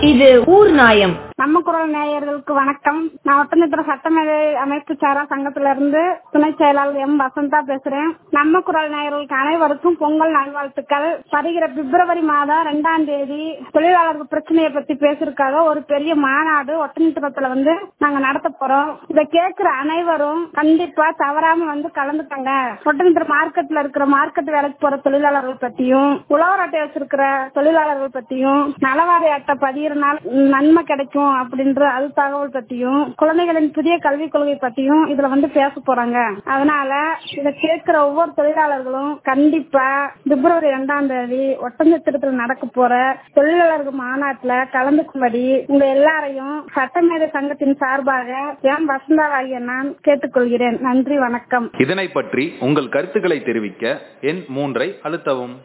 இது ஊர் நாயம் நம்ம குரல் நேயர்களுக்கு வணக்கம் நான் ஒட்டமித்திர சட்டமேதை அமைப்பு சாரா சங்கத்துல இருந்து துணை செயலாளர் எம் வசந்தா பேசுறேன் நம்ம குரல் நேயர்களுக்கு அனைவருக்கும் பொங்கல் நல்வாழ்த்துக்கள் வருகிற பிப்ரவரி மாதம் ரெண்டாம் தேதி தொழிலாளர்கள் பிரச்சனையை பத்தி பேசுறதுக்காக ஒரு பெரிய மாநாடு ஒட்டமித்திரத்துல வந்து நாங்க நடத்த போறோம் இதை கேட்கிற அனைவரும் கண்டிப்பா தவறாம வந்து கலந்துக்கங்க ஒட்டமித்திர மார்க்கெட்ல இருக்கிற மார்க்கெட் வேலைக்கு போற தொழிலாளர்கள் பத்தியும் உழவர் அட்டை வச்சிருக்கிற தொழிலாளர்கள் பத்தியும் நலவாரி அட்டை பதிகிறனால நன்மை கிடைக்கும் அப்படின்ற அது தகவல் பத்தியும் குழந்தைகளின் புதிய கல்விக் கொள்கை பத்தியும் இதுல வந்து பேச போறாங்க அதனால இதை கேட்கிற ஒவ்வொரு தொழிலாளர்களும் கண்டிப்பா பிப்ரவரி இரண்டாம் தேதி ஒட்டஞ்சத்திரத்தில் நடக்க போற தொழிலாளர்கள் மாநாட்டுல கலந்துக்கும்படி உங்க எல்லாரையும் சட்டமேதை சங்கத்தின் சார்பாக எம் வசந்தாவாகிய நான் கேட்டுக்கொள்கிறேன் நன்றி வணக்கம் இதனை பற்றி உங்கள் கருத்துக்களை தெரிவிக்க எண் மூன்றை அழுத்தவும்